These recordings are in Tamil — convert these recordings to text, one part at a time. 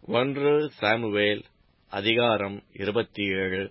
ஒன்று சாமுவேல் அதிகாரம் இருபத்தி ஏழு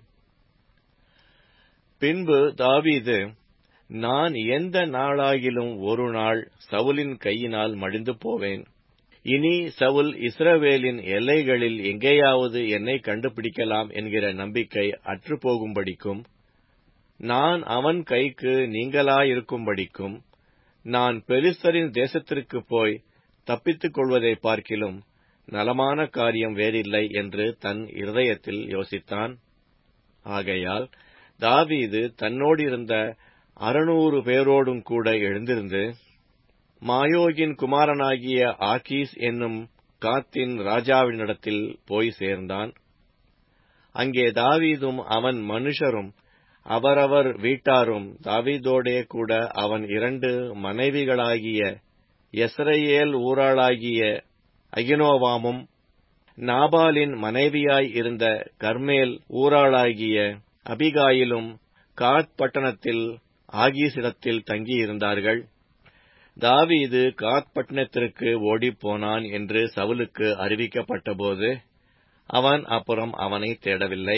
பின்பு தாவீது நான் எந்த நாளாகிலும் ஒரு நாள் சவுலின் கையினால் மடிந்து போவேன் இனி சவுல் இஸ்ரவேலின் எல்லைகளில் எங்கேயாவது என்னை கண்டுபிடிக்கலாம் என்கிற நம்பிக்கை அற்றுப்போகும்படிக்கும் நான் அவன் கைக்கு நீங்களாயிருக்கும்படிக்கும் நான் பெலிஸ்தரின் தேசத்திற்குப் போய் தப்பித்துக் கொள்வதை பார்க்கிலும் நலமான காரியம் வேறில்லை என்று தன் இருதயத்தில் யோசித்தான் ஆகையால் தாவீது தன்னோடிருந்த அறுநூறு பேரோடும் கூட எழுந்திருந்து மாயோகின் குமாரனாகிய ஆகீஸ் என்னும் காத்தின் ராஜாவினிடத்தில் போய் சேர்ந்தான் அங்கே தாவீதும் அவன் மனுஷரும் அவரவர் வீட்டாரும் தாவீதோடே கூட அவன் இரண்டு மனைவிகளாகிய எஸ்ரயேல் ஊராளாகிய அகினோவாமும் நாபாலின் மனைவியாய் இருந்த கர்மேல் ஊராளாகிய அபிகாயிலும் காத் பட்டணத்தில் ஆகீசிடத்தில் தங்கியிருந்தார்கள் தாவீது காத் பட்டணத்திற்கு ஓடிப்போனான் என்று சவுலுக்கு அறிவிக்கப்பட்டபோது அவன் அப்புறம் அவனை தேடவில்லை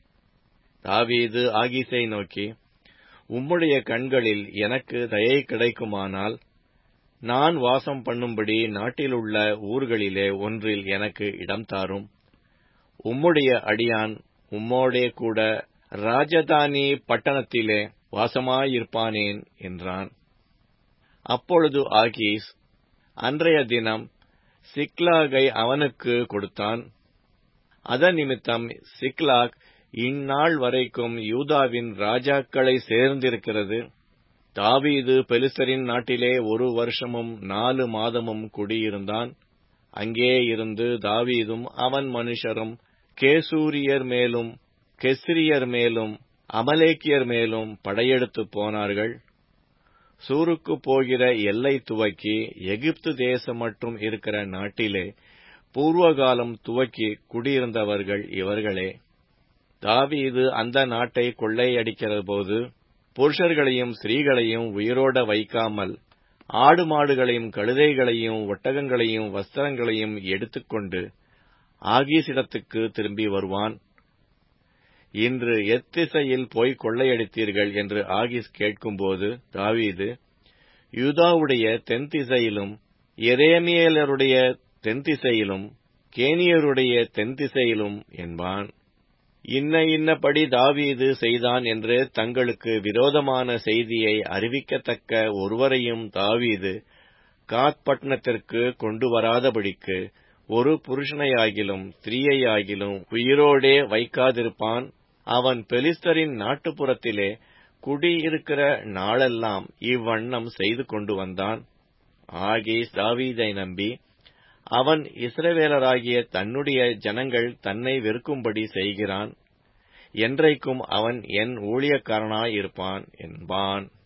தாவீது ஆகீஸை நோக்கி உம்முடைய கண்களில் எனக்கு தயை கிடைக்குமானால் நான் வாசம் பண்ணும்படி நாட்டிலுள்ள ஊர்களிலே ஒன்றில் எனக்கு இடம் தாரும் உம்முடைய அடியான் உம்மோடே கூட ராஜதானி பட்டணத்திலே வாசமாயிருப்பானேன் என்றான் அப்பொழுது ஆகீஸ் அன்றைய தினம் சிக்லாகை அவனுக்கு கொடுத்தான் அதன் நிமித்தம் சிக்லாக் இந்நாள் வரைக்கும் யூதாவின் ராஜாக்களை சேர்ந்திருக்கிறது தாவீது பெலிஸ்தரின் நாட்டிலே ஒரு வருஷமும் நாலு மாதமும் குடியிருந்தான் அங்கே இருந்து தாவீதும் அவன் மனுஷரும் கேசூரியர் மேலும் கெஸ்ரியர் மேலும் அமலேக்கியர் மேலும் படையெடுத்து போனார்கள் சூருக்கு போகிற எல்லை துவக்கி எகிப்து தேசம் மற்றும் இருக்கிற நாட்டிலே பூர்வகாலம் துவக்கி குடியிருந்தவர்கள் இவர்களே தாவீது அந்த நாட்டை கொள்ளையடிக்கிற போது புருஷர்களையும் ஸ்திரீகளையும் உயிரோட வைக்காமல் ஆடு மாடுகளையும் கழுதைகளையும் ஒட்டகங்களையும் வஸ்திரங்களையும் எடுத்துக்கொண்டு ஆகீசிடத்துக்கு திரும்பி வருவான் இன்று எத்திசையில் போய் கொள்ளையடித்தீர்கள் என்று ஆகீஸ் கேட்கும்போது தாவீது யூதாவுடைய தென் திசையிலும் எரேமியலருடைய தென் திசையிலும் கேனியருடைய தென் திசையிலும் என்பான் இன்ன இன்னபடி தாவீது செய்தான் என்று தங்களுக்கு விரோதமான செய்தியை அறிவிக்கத்தக்க ஒருவரையும் தாவீது காத்பட்டணத்திற்கு கொண்டு வராதபடிக்கு ஒரு புருஷனையாகிலும் ஸ்திரீயையாகிலும் உயிரோடே வைக்காதிருப்பான் அவன் பெலிஸ்தரின் நாட்டுப்புறத்திலே குடியிருக்கிற நாளெல்லாம் இவ்வண்ணம் செய்து கொண்டு வந்தான் ஆகீஸ் தாவீதை நம்பி அவன் இஸ்ரவேலராகிய தன்னுடைய ஜனங்கள் தன்னை வெறுக்கும்படி செய்கிறான் என்றைக்கும் அவன் என் ஊழியக்காரனாயிருப்பான் என்பான்